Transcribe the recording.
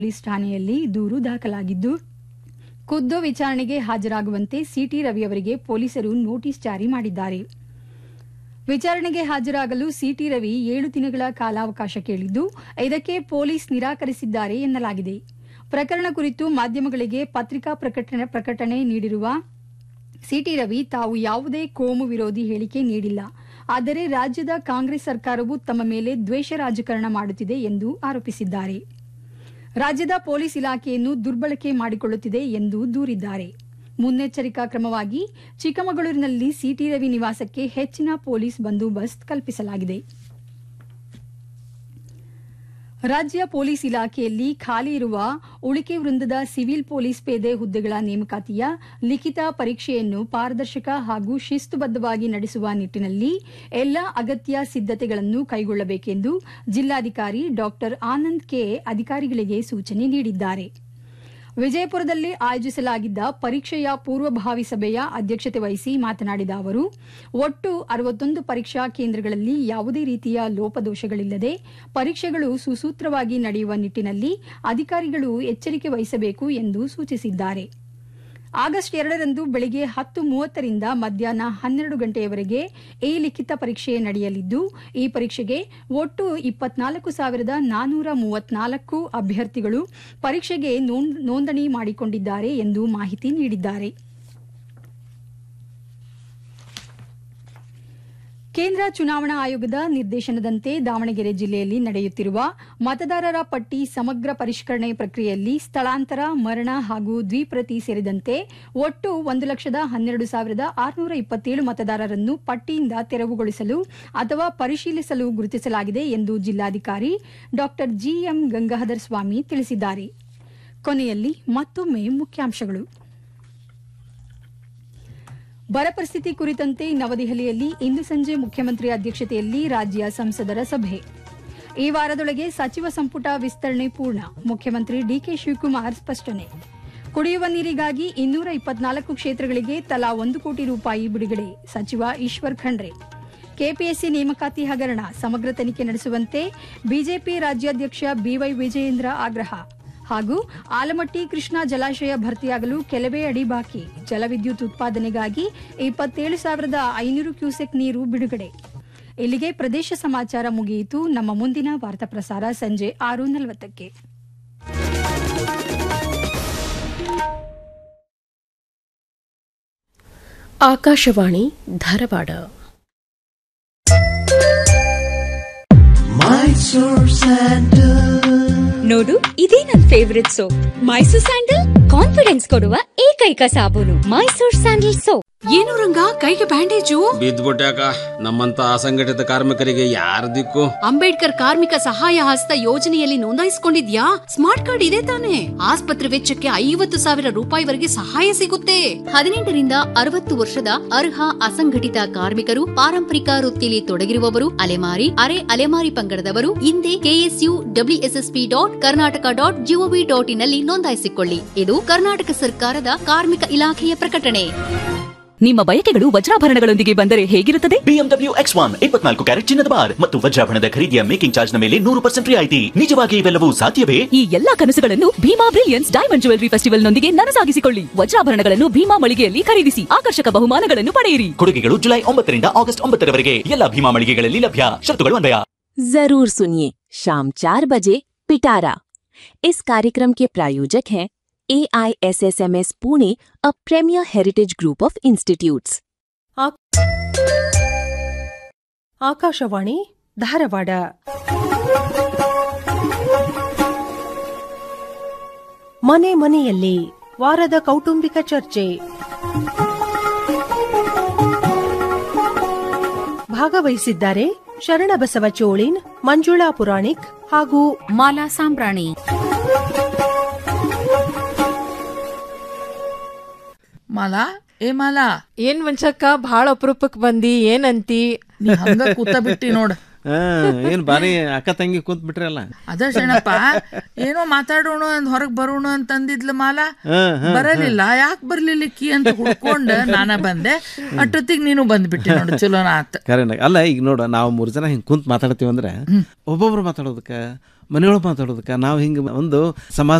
police ಠಾಣೆಯಲ್ಲಿ ದೂರು ದಾಖಲಾಗಿದ್ದು ಖುದ್ದು ವಿಚಾರಣೆಗೆ ಹಾಜರಾಗುವಂತೆ ಸಿಟಿ ರವಿ ಅವರಿಗೆ ಪೊಲೀಸರು ನೋಟಿಸ್ ಜಾರಿ ಮಾಡಿದ್ದಾರೆ ವಿಚಾರಣೆಗೆ ಹಾಜರಾಗಲು ಸಿಟಿ ರವಿ ಏಳು ದಿನಗಳ ಕಾಲಾವಕಾಶ ಕೇಳಿದ್ದು ಇದಕ್ಕೆ ಪೊಲೀಸ್ ನಿರಾಕರಿಸಿದ್ದಾರೆ ಎನ್ನಲಾಗಿದೆ ಪ್ರಕರಣ ಕುರಿತು ಮಾಧ್ಯಮಗಳಿಗೆ ಪತ್ರಿಕಾ ಪ್ರಕಟಣೆ ಪ್ರಕಟಣೆ ನೀಡಿರುವ ಸಿಟಿ ರವಿ ತಾವು ಯಾವುದೇ ಕೋಮು ವಿರೋಧಿ ಹೇಳಿಕೆ ನೀಡಿಲ್ಲ ಆದರೆ ರಾಜ್ಯದ ಕಾಂಗ್ರೆಸ್ ಸರ್ಕಾರವು ತಮ್ಮ ಮೇಲೆ ದ್ವೇಷ ರಾಜಕಾರಣ ಮಾಡುತ್ತಿದೆ ಎಂದು ಆರೋಪಿಸಿದ್ದಾರೆ ರಾಜ್ಯದ ಪೊಲೀಸ್ ಇಲಾಖೆಯನ್ನು ದುರ್ಬಳಕೆ ಮಾಡಿಕೊಳ್ಳುತ್ತಿದೆ ಎಂದು ದೂರಿದ್ದಾರೆ ಮುನ್ನೆಚ್ಚರಿಕಾ ಕ್ರಮವಾಗಿ ಚಿಕ್ಕಮಗಳೂರಿನಲ್ಲಿ ಸಿಟಿ ರವಿ ನಿವಾಸಕ್ಕೆ ಹೆಚ್ಚಿನ ಪೊಲೀಸ್ ಬಂದೋಬಸ್ತ್ ಕಲ್ಪಿಸಲಾಗಿದೆ ರಾಜ್ಯ ಪೊಲೀಸ್ ಇಲಾಖೆಯಲ್ಲಿ ಖಾಲಿ ಇರುವ ಉಳಿಕೆ ವೃಂದದ ಸಿವಿಲ್ ಪೊಲೀಸ್ ಪೇದೆ ಹುದ್ದೆಗಳ ನೇಮಕಾತಿಯ ಲಿಖಿತ ಪರೀಕ್ಷೆಯನ್ನು ಪಾರದರ್ಶಕ ಹಾಗೂ ಶಿಸ್ತುಬದ್ದವಾಗಿ ನಡೆಸುವ ನಿಟ್ಟಿನಲ್ಲಿ ಎಲ್ಲ ಅಗತ್ಯ ಸಿದ್ದತೆಗಳನ್ನು ಕೈಗೊಳ್ಳಬೇಕೆಂದು ಜಿಲ್ಲಾಧಿಕಾರಿ ಡಾ ಆನಂದ್ ಕೆ ಅಧಿಕಾರಿಗಳಿಗೆ ಸೂಚನೆ ನೀಡಿದ್ದಾರೆ ವಿಜಯಪುರದಲ್ಲಿ ಆಯೋಜಿಸಲಾಗಿದ್ದ ಪರೀಕ್ಷೆಯ ಪೂರ್ವಭಾವಿ ಸಭೆಯ ಅಧ್ಯಕ್ಷತೆ ವಹಿಸಿ ಮಾತನಾಡಿದ ಅವರು ಒಟ್ಟು ಅರವತ್ತೊಂದು ಪರೀಕ್ಷಾ ಕೇಂದ್ರಗಳಲ್ಲಿ ಯಾವುದೇ ರೀತಿಯ ಲೋಪದೋಷಗಳಿಲ್ಲದೆ ಪರೀಕ್ಷೆಗಳು ಸುಸೂತ್ರವಾಗಿ ನಡೆಯುವ ನಿಟ್ಟಿನಲ್ಲಿ ಅಧಿಕಾರಿಗಳು ಎಚ್ಚರಿಕೆ ವಹಿಸಬೇಕು ಎಂದು ಸೂಚಿಸಿದ್ದಾರೆ ಆಗಸ್ಟ್ ಎರಡರಂದು ಬೆಳಗ್ಗೆ ಹತ್ತು ಮೂವತ್ತರಿಂದ ಮಧ್ಯಾಹ್ನ ಹನ್ನೆರಡು ಗಂಟೆಯವರೆಗೆ ಈ ಲಿಖಿತ ಪರೀಕ್ಷೆ ನಡೆಯಲಿದ್ದು ಈ ಪರೀಕ್ಷೆಗೆ ಒಟ್ಟು ಇಪ್ಪತ್ನಾಲ್ಕು ಸಾವಿರದ ನಾನೂರ ಮೂವತ್ನಾಲ್ಕು ಅಭ್ಯರ್ಥಿಗಳು ಪರೀಕ್ಷೆಗೆ ನೋಂದಣಿ ಮಾಡಿಕೊಂಡಿದ್ದಾರೆ ಎಂದು ಮಾಹಿತಿ ನೀಡಿದ್ದಾರೆ ಕೇಂದ್ರ ಚುನಾವಣಾ ಆಯೋಗದ ನಿರ್ದೇಶನದಂತೆ ದಾವಣಗೆರೆ ಜಿಲ್ಲೆಯಲ್ಲಿ ನಡೆಯುತ್ತಿರುವ ಮತದಾರರ ಪಟ್ಟಿ ಸಮಗ್ರ ಪರಿಷ್ಕರಣೆ ಪ್ರಕ್ರಿಯೆಯಲ್ಲಿ ಸ್ಥಳಾಂತರ ಮರಣ ಹಾಗೂ ದ್ವಿಪ್ರತಿ ಸೇರಿದಂತೆ ಒಟ್ಟು ಒಂದು ಲಕ್ಷದ ಹನ್ನೆರಡು ಸಾವಿರದ ಆರುನೂರ ಇಪ್ಪತ್ತೇಳು ಮತದಾರರನ್ನು ಪಟ್ಟಿಯಿಂದ ತೆರವುಗೊಳಿಸಲು ಅಥವಾ ಪರಿಶೀಲಿಸಲು ಗುರುತಿಸಲಾಗಿದೆ ಎಂದು ಜಿಲ್ಲಾಧಿಕಾರಿ ಡಾ ಜಿಎಂ ಗಂಗಾಧರ ಸ್ವಾಮಿ ತಿಳಿಸಿದ್ದಾರೆ ಕೊನೆಯಲ್ಲಿ ಮತ್ತೊಮ್ಮೆ ಮುಖ್ಯಾಂಶಗಳು ಬರ ಪರಿಸ್ಥಿತಿ ಕುರಿತಂತೆ ನವದೆಹಲಿಯಲ್ಲಿ ಇಂದು ಸಂಜೆ ಮುಖ್ಯಮಂತ್ರಿ ಅಧ್ಯಕ್ಷತೆಯಲ್ಲಿ ರಾಜ್ಯ ಸಂಸದರ ಸಭೆ ಈ ವಾರದೊಳಗೆ ಸಚಿವ ಸಂಪುಟ ವಿಸ್ತರಣೆ ಪೂರ್ಣ ಮುಖ್ಯಮಂತ್ರಿ ಡಿಕೆ ಶಿವಕುಮಾರ್ ಸ್ಪಷ್ಟನೆ ಕುಡಿಯುವ ನೀರಿಗಾಗಿ ಇನ್ನೂರ ಇಪ್ಪತ್ನಾಲ್ಕು ಕ್ಷೇತ್ರಗಳಿಗೆ ತಲಾ ಒಂದು ಕೋಟಿ ರೂಪಾಯಿ ಬಿಡುಗಡೆ ಸಚಿವ ಈಶ್ವರ್ ಖಂಡ್ರೆ ಕೆಪಿಎಸ್ಸಿ ನೇಮಕಾತಿ ಹಗರಣ ಸಮಗ್ರ ತನಿಖೆ ನಡೆಸುವಂತೆ ಬಿಜೆಪಿ ರಾಜ್ಯಾಧ್ಯಕ್ಷ ಬಿವೈ ವಿಜಯೇಂದ್ರ ಆಗ್ರಹ ಹಾಗೂ ಆಲಮಟ್ಟಿ ಕೃಷ್ಣಾ ಜಲಾಶಯ ಭರ್ತಿಯಾಗಲು ಕೆಲವೇ ಅಡಿ ಬಾಕಿ ಜಲವಿದ್ಯುತ್ ಉತ್ಪಾದನೆಗಾಗಿ ಇಪ್ಪತ್ತೇಳು ಸಾವಿರದ ಐನೂರು ಕ್ಯೂಸೆಕ್ ನೀರು ಬಿಡುಗಡೆ ಇಲ್ಲಿಗೆ ಪ್ರದೇಶ ಸಮಾಚಾರ ಮುಗಿಯಿತು ನಮ್ಮ ಮುಂದಿನ ವಾರ್ತಾ ಪ್ರಸಾರ ಸಂಜೆ ಆರು ನಲವತ್ತಕ್ಕೆ ಆಕಾಶವಾಣಿ ಧಾರವಾಡ ನೋಡು ಇದೇ ನನ್ favourite soap Mysore sandal confidence ಕೊಡುವ ಏಕೈಕ ಸಾಬೂನು ಮೈಸೂರ್ ಸ್ಯಾಂಡಲ್ ಸೋಪ್ ಏನು ರಂಗ ಕೈಗೆ ಬ್ಯಾಂಡೇಜು ಬಿದ್ದ್ಬಿಟ್ಯಾಕ ನಮ್ಮಂತ ಅಸಂಘಟಿತ ಕಾರ್ಮಿಕರಿಗೆ ಯಾರ ದಿಕ್ಕು ಅಂಬೇಡ್ಕರ್ ಕಾರ್ಮಿಕ ಸಹಾಯ ಹಸ್ತ ಯೋಜನೆಯಲ್ಲಿ ನೋಂದಾಯಿಸಿಕೊಂಡಿದ್ಯಾ ಸ್ಮಾರ್ಟ್ ಕಾರ್ಡ್ ಇದೆ ತಾನೆ ಆಸ್ಪತ್ರೆ ವೆಚ್ಚಕ್ಕೆ ಐವತ್ತು ಸಾವಿರ ರೂಪಾಯಿವರೆಗೆ ಸಹಾಯ ಸಿಗುತ್ತೆ ಹದಿನೆಂಟರಿಂದ ಅರವತ್ತು ವರ್ಷದ ಅರ್ಹ ಅಸಂಘಟಿತ ಕಾರ್ಮಿಕರು ಪಾರಂಪರಿಕ ವೃತ್ತಿಲಿ ತೊಡಗಿರುವವರು ಅಲೆಮಾರಿ ಅರೆ ಅಲೆಮಾರಿ ಪಂಗಡದವರು ಹಿಂದೆ ಕೆಎಸ್ಯು ಡಬ್ಲ್ಯೂಎಸ್ಎಸ್ಪಿ dot Karnataka dot G O V dot ಇನ್ನಲ್ಲಿ ನೋಂದಾಯಿಸಿಕೊಳ್ಳಿ ಇದು ಕರ್ನಾಟಕ ಸರ್ಕಾರದ ಕಾರ್ಮಿಕ ಇಲಾಖೆಯ ಪ್ರಕಟಣೆ ನಿಮ್ಮ ಬಯಕೆಗಳು ವಜ್ರಾಭರಣಗಳೊಂದಿಗೆ ಬಂದರೆ ಹೇಗಿರುತ್ತದೆ ಬಿಎಂಡಬ್ಲ್ಯೂ ಎಕ್ಸ್ ಒನ್ ಇಪ್ಪತ್ನಾಲ್ಕು ಕ್ಯಾರೆಟ್ ಚಿನ್ನದ ಬಾರ್ ಮತ್ತು ವಜ್ರಾಭರಣದ ಖರೀದಿಯ ಮೇಕಿಂಗ್ ಚಾರ್ಜ್ ನ ಮೇಲೆ ನೂರು ಪರ್ಸೆಂಟ್ ರಿಯಾಯಿತಿ ನಿಜವಾಗಿ ಇವೆಲ್ಲವೂ ಸಾಧ್ಯವೇ ಈ ಎಲ್ಲಾ ಕನಸುಗಳನ್ನು ಭೀಮಾ ಬ್ರಿಲಿಯನ್ಸ್ ಡೈಮಂಡ್ ಜುವೆಲರಿ ಫೆಸ್ಟಿವಲ್ನೊಂದಿಗೆ ನನಸಾಗಿಸಿಕೊಳ್ಳಿ ವಜ್ರಾಭರಣಗಳನ್ನು ಭೀಮಾ ಮಳಿಗೆಯಲ್ಲಿ ಖರೀದಿಸಿ ಆಕರ್ಷಕ ಬಹುಮಾನಗಳನ್ನು ಪಡೆಯಿರಿ ಕೊಡುಗೆಗಳು ಜುಲೈ ಒಂಬತ್ತರಿಂದ ಆಗಸ್ಟ್ ಒಂಬತ್ತರವರೆಗೆ ಎಲ್ಲ ಭೀಮಾ ಮಳಿಗೆಗಳಲ್ಲಿ ಲಭ್ಯ ಶರ್ತುಗಳು ಅನ್ವಯ जरूर सुनिए शाम चार बजे पिटारा इस कार्यक्रम के प्रायोजक हैं A I S S M S Pune a premier heritage group of institutes Akashvani Dharwad ಮನೆ ಮನೆಯಲ್ಲಿ ವಾರದ ಕೌಟುಂಬಿಕ ಚರ್ಚೆ ಭಾಗವಹಿಸಿದ್ದಾರೆ ಶರಣಬಸವ ಚೋಳಿನ್ ಮಂಜುಳಾ ಪುರಾಣಿಕ್ ಹಾಗೂ ಮಾಲಾ ಸಾಂಬ್ರಾಣಿ ಮಾಲಾ ಏ ಮಾಲಾ ಏನ್ ಮಂಚಕ್ಕ ಭಾಳ ಅಪರೂಪಕ್ ಬಂದಿ ಏನಂತಿ ನೀ ಹಂಗ ಕೂತ ಬಿಟ್ಟಿ ನೋಡ್ ಏನ್ ಬಾರಿ ಅಕ್ಕ ತಂಗಿ ಕುಂತ್ ಬಿಟ್ರಲ್ಲ ಅದ ಶರಣಪ್ಪ ಏನೋ ಮಾತಾಡೋಣ ಅಂದ್ ಹೊರಗ್ ಬರೋಣ ಅಂತ ಅಂದಿದ್ಲ ಮಾಲಾ ಹಾ, ಹಾ, ಬರಲಿಲ್ಲ ಯಾಕೆ ಬರ್ಲಿಲ್ಲಕ್ಕಿ ಅಂತ ಹುಡ್ಕೊಂಡ್ ನಾನ ಬಂದೆ ಅಷ್ಟೊತ್ತಿಗೆ ನೀನು ಬಂದ್ಬಿಟ್ಟಿ ನೋಡು ಚಲೋನ ಆತ ಕರೆನ ಅಲ್ಲ ಈಗ ನೋಡ ನಾವು ಮೂರ್ ಜನ ಹಿಂಗ್ ಕುಂತ್ ಮಾತಾಡ್ತೀವಿ ಅಂದ್ರೆ ಒಬ್ಬೊಬ್ರು ಮಾತಾಡೋದಕ್ಕ ಮನೆಯೊಳಗೆ ಮಾತಾಡೋದಕ್ಕೆ ನಾವು ಹಿಂಗೆ ಒಂದು ಸಮಾಜ